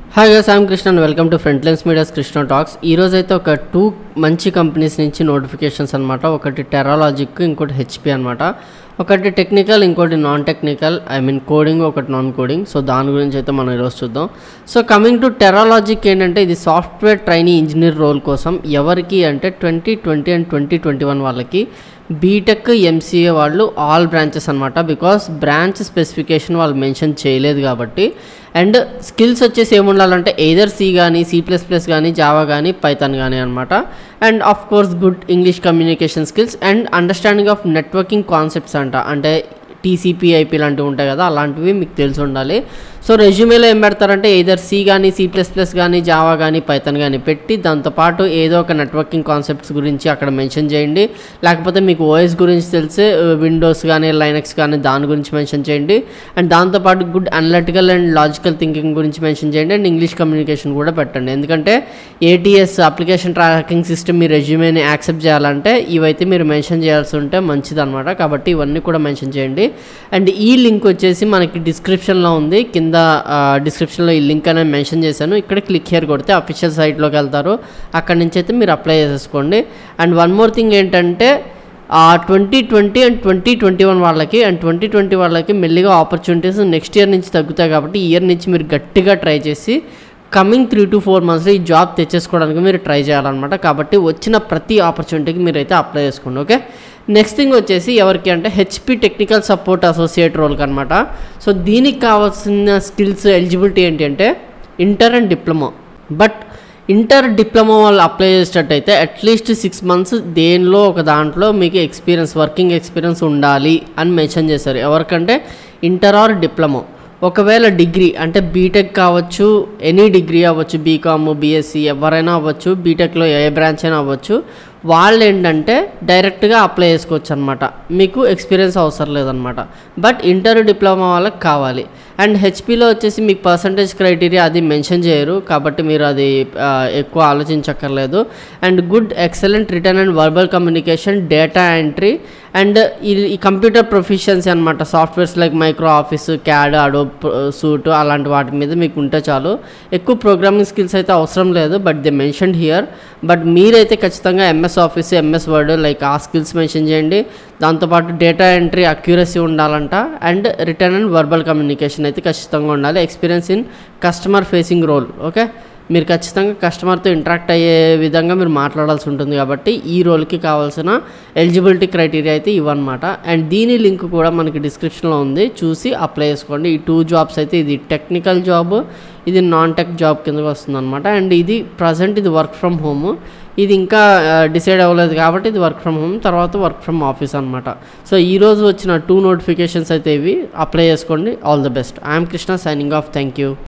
hi guys I'm Krishna and welcome to front lines media's Krishna talks ఈ రోజు అయితే ఒక టూ మంచి కంపెనీస్ నుంచి నోటిఫికేషన్స్ అనమాట ఒకటి టెరాలాజిక్ ఇంకోటి హెచ్పి అనమాట ఒకటి టెక్నికల్ ఇంకోటి non technical I mean coding ఒకటి నాన్ కోడింగ్ సో దాని గురించి అయితే మనం ఈరోజు చూద్దాం సో కమింగ్ టు టెరాలాజిక్ ఏంటంటే ఇది సాఫ్ట్వేర్ ట్రైనీ ఇంజనీర్ రోల్ కోసం ఎవరికి అంటే twenty twenty and twenty twenty one వాళ్ళకి బీటెక్ ఎంసీఏ వాళ్ళు ఆల్ బ్రాంచెస్ అనమాట బికాస్ బ్రాంచ్ స్పెసిఫికేషన్ వాళ్ళు మెన్షన్ చేయలేదు కాబట్టి అండ్ స్కిల్స్ వచ్చేసి ఏముండాలంటే ఎయిదర్ సి కానీ సి ప్లస్ ప్లస్ కానీ జావా కానీ పైథాన్ కానీ అనమాట and of course good English communication skills and understanding of networking concepts అంట అంటే టీసీపీ ఐపీ లాంటివి ఉంటాయి కదా అలాంటివి మీకు తెలిసి ఉండాలి సో రెజ్యూమేలో ఏం పెడతారంటే ఏదర్ సి కానీ సి ప్లస్ ప్లస్ కానీ జావా కానీ పైథాన్ కానీ పెట్టి దాంతోపాటు ఏదో ఒక నెట్వర్కింగ్ కాన్సెప్ట్స్ గురించి అక్కడ మెన్షన్ చేయండి లేకపోతే మీకు ఓఎస్ గురించి తెలిసే విండోస్ కానీ లైనక్స్ కానీ దాని గురించి మెన్షన్ చేయండి అండ్ దాంతోపాటు good analytical and logical thinking గురించి మెన్షన్ చేయండి అండ్ ఇంగ్లీష్ కమ్యూనికేషన్ కూడా పెట్టండి ఎందుకంటే ఏటీఎస్ అప్లికేషన్ ట్రాకింగ్ సిస్టమ్ మీ రెజ్యూమేని యాక్సెప్ట్ చేయాలంటే ఇవైతే మీరు మెన్షన్ చేయాల్సి ఉంటే మంచిదన్నమాట కాబట్టి ఇవన్నీ కూడా మెన్షన్ చేయండి అండ్ ఈ లింక్ వచ్చేసి మనకి డిస్క్రిప్షన్లో ఉంది కింద డిస్క్రిప్షన్లో ఈ లింక్ అనేది మెన్షన్ చేశాను ఇక్కడ క్లిక్ హియర్ కొడితే అఫీషియల్ సైట్లోకి వెళ్తారు అక్కడ నుంచి అయితే మీరు అప్లై చేసేసుకోండి అండ్ వన్ మోర్ థింగ్ ఏంటంటే twenty twenty and twenty twenty one వాళ్ళకి అండ్ ట్వంటీ ట్వంటీ వాళ్ళకి మెల్లిగా ఆపర్చునిటీస్ నెక్స్ట్ ఇయర్ నుంచి తగ్గుతాయి కాబట్టి ఈ ఇయర్ నుంచి మీరు గట్టిగా ట్రై చేసి కమింగ్ త్రీ టు ఫోర్ మంత్స్లో ఈ జాబ్ తెచ్చేసుకోవడానికి మీరు ట్రై చేయాలన్నమాట కాబట్టి వచ్చిన ప్రతి ఆపర్చునిటీకి మీరైతే అప్లై చేసుకోండి ఓకే నెక్స్ట్ థింగ్ వచ్చేసి ఎవరికి అంటే హెచ్పి టెక్నికల్ సపోర్ట్ అసోసియేట్ రోల్కి అనమాట సో దీనికి కావాల్సిన స్కిల్స్ ఎలిజిబిలిటీ ఏంటి అంటే inter and diploma but inter diploma వాళ్ళు అప్లై చేసేటట్టయితే అట్లీస్ట్ సిక్స్ మంత్స్ దేనిలో ఒక దాంట్లో మీకు ఎక్స్పీరియన్స్ వర్కింగ్ ఎక్స్పీరియన్స్ ఉండాలి అని మెన్షన్ చేశారు ఎవరికంటే ఇంటర్ ఆర్ డిప్లొమా ఒకవేళ డిగ్రీ అంటే బీటెక్ కావచ్చు ఎనీ డిగ్రీ అవ్వచ్చు బీకామ్ బీఎస్సీ ఎవరైనా అవ్వచ్చు బీటెక్లో ఏ బ్రాంచ్ అయినా అవ్వచ్చు వాళ్ళు ఏంటంటే డైరెక్ట్గా అప్లై చేసుకోవచ్చు అనమాట మీకు ఎక్స్పీరియన్స్ అవసరం లేదనమాట బట్ ఇంటర్ డిప్లొమా వాళ్ళకి కావాలి అండ్ హెచ్పిలో వచ్చేసి మీకు పర్సంటేజ్ క్రైటీరియా అది మెన్షన్ చేయరు కాబట్టి మీరు అది ఎక్కువ ఆలోచించక్కర్లేదు and good excellent return and verbal communication data entry and ఈ కంప్యూటర్ ప్రొఫిషియన్సీ అనమాట softwares like micro office CAD Adobe suite అలాంటి వాటి మీద మీకు ఉంటే చాలు ఎక్కువ ప్రోగ్రామింగ్ స్కిల్స్ అయితే అవసరం లేదు but they mention here but మీరైతే ఖచ్చితంగా MS office MS word like ఆ స్కిల్స్ మెన్షన్ చేయండి దాంతోపాటు డేటా ఎంట్రీ అక్యూరసీ ఉండాలంట and return and verbal communication అయితే ఖచ్చితంగా ఉండాలి experience in customer facing role okay మీరు ఖచ్చితంగా కస్టమర్తో ఇంటరాక్ట్ అయ్యే విధంగా మీరు మాట్లాడాల్సి ఉంటుంది కాబట్టి ఈ రోల్కి కావాల్సిన ఎలిజిబిలిటీ క్రైటీరియా అయితే ఇవన్నమాట అండ్ దీని లింక్ కూడా మనకి డిస్క్రిప్షన్లో ఉంది చూసి అప్లై చేసుకోండి ఈ టూ జాబ్స్ అయితే ఇది టెక్నికల్ జాబ్ ఇది నాన్ టెక్ జాబ్ కిందకి వస్తుంది అనమాట అండ్ ఇది ప్రజెంట్ ఇది వర్క్ ఫ్రమ్ హోమ్ ఇది ఇంకా డిసైడ్ అవ్వలేదు కాబట్టి ఇది వర్క్ ఫ్రమ్ హోమ్ తర్వాత వర్క్ ఫ్రమ్ ఆఫీస్ అనమాట సో ఈ రోజు వచ్చిన టూ నోటిఫికేషన్స్ అయితే ఇవి అప్లై చేసుకోండి all the best I'm Krishna signing off thank you